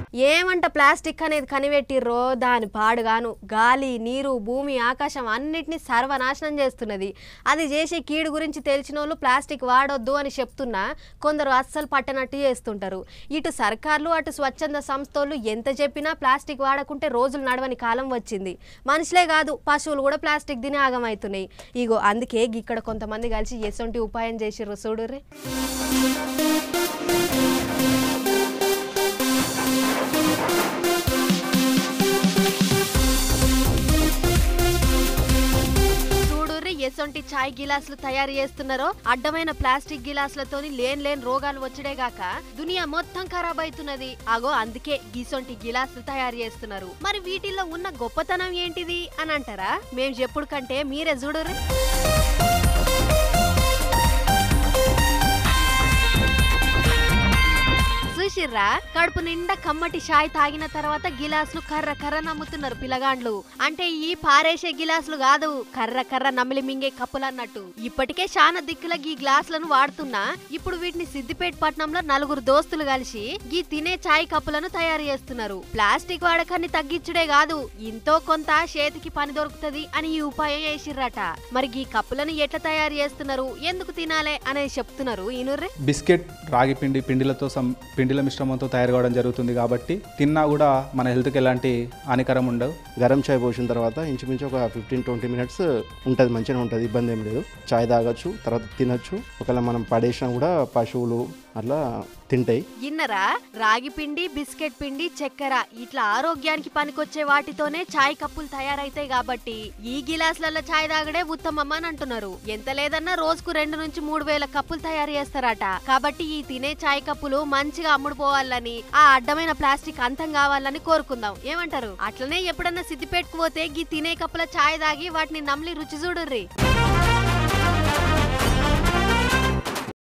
ఏమంట ప్లాస్టిక్ అనేది కనిపెట్టిర్రో దాని పాడుగాను గాలి నీరు భూమి ఆకాశం అన్నిటినీ సర్వనాశనం చేస్తున్నది అది చేసే కీడు గురించి తెలిసిన వాళ్ళు ప్లాస్టిక్ వాడొద్దు అని చెప్తున్నా కొందరు అస్సలు పట్టనట్టు చేస్తుంటారు ఇటు సర్కార్లు అటు స్వచ్ఛంద సంస్థలు ఎంత చెప్పినా ప్లాస్టిక్ వాడకుంటే రోజులు నడవని కాలం వచ్చింది మనుషులే కాదు పశువులు కూడా ప్లాస్టిక్ తిని ఆగమవుతున్నాయి ఇగో అందుకే ఇక్కడ కొంతమంది కలిసి ఎసొంటి ఉపాయం చేసిర్రు చూడుర్రి చూడుర్రి ఎసొంటి చాయ్ గిలాసులు తయారు చేస్తున్నారో అడ్డమైన ప్లాస్టిక్ గిలాసులతోని లేని లేని రోగాలు వచ్చడే గాక దునియా మొత్తం ఖరాబ్ అవుతున్నది అగో అందుకే గీసొంటి గిలాసులు తయారు చేస్తున్నారు మరి వీటిల్లో ఉన్న గొప్పతనం ఏంటిది అని అంటారా మేం చెప్పుడు కంటే మీరే చూడుర్రి చూసిర్రా కడుపు నిండా కమ్మటి షాయ్ తాగిన తర్వాత గిలాసులు కర్ర కర్ర నమ్ముతున్నారు పిల్లగాండ్లు అంటే ఈ పారేసే గిలాసులు కాదు కర్ర కర్ర నమిలి మింగే కప్పులు అన్నట్టు ఇప్పటికే చాలా దిక్కుల ఈ గ్లాసులను వాడుతున్నా ఇప్పుడు వీటిని సిద్దిపేట పట్నంలో నలుగురు దోస్తులు కలిసి ఈ తినే చాయ్ కప్పులను తయారు చేస్తున్నారు ప్లాస్టిక్ వాడకాన్ని తగ్గించుడే కాదు ఇంతో కొంత చేతికి పని దొరుకుతది అని ఈ ఉపాయం వేసిర్రట మరి ఈ కప్పులను ఎట్లా తయారు చేస్తున్నారు ఎందుకు తినాలే అనేది చెప్తున్నారు ఈనుర్రే బిస్కెట్ రాగి పిండి పిండిలతో సం పిండిల మిశ్రమంతో తయారు కావడం జరుగుతుంది కాబట్టి తిన్నా కూడా మన హెల్త్కి ఎలాంటి హానికరం ఉండవు గరం చాయ్ పోసిన తర్వాత ఇంచుమించు ఒక ఫిఫ్టీన్ ట్వంటీ మినిట్స్ ఉంటుంది మంచిగా ఉంటుంది ఇబ్బంది ఏం లేదు చాయ్ తాగొచ్చు తర్వాత తినొచ్చు ఒకవేళ మనం పడేసినా కూడా పశువులు అట్లా తింటాయి ఇన్నరా రాగి పిండి బిస్కెట్ పిండి చక్కెర ఇట్లా ఆరోగ్యానికి పనికొచ్చే వాటితోనే చాయ్ కప్పులు తయారైతాయి కాబట్టి ఈ గిలాసులలో చాయ్ తాగడే ఉత్తమం అని అంటున్నారు ఎంత లేదన్నా రోజుకు రెండు నుంచి మూడు వేల కప్పులు తయారు చేస్తారట కాబట్టి ఈ తినే చాయ్ కప్పులు మంచిగా అమ్ముడుపోవాలని ఆ అడ్డమైన ప్లాస్టిక్ అంతం కావాలని కోరుకుందాం ఏమంటారు అట్లనే ఎప్పుడన్నా సిద్దిపేటకు పోతే గీ తినే కప్పుల చాయ్ తాగి వాటిని నమ్లి రుచి చూడుర్రి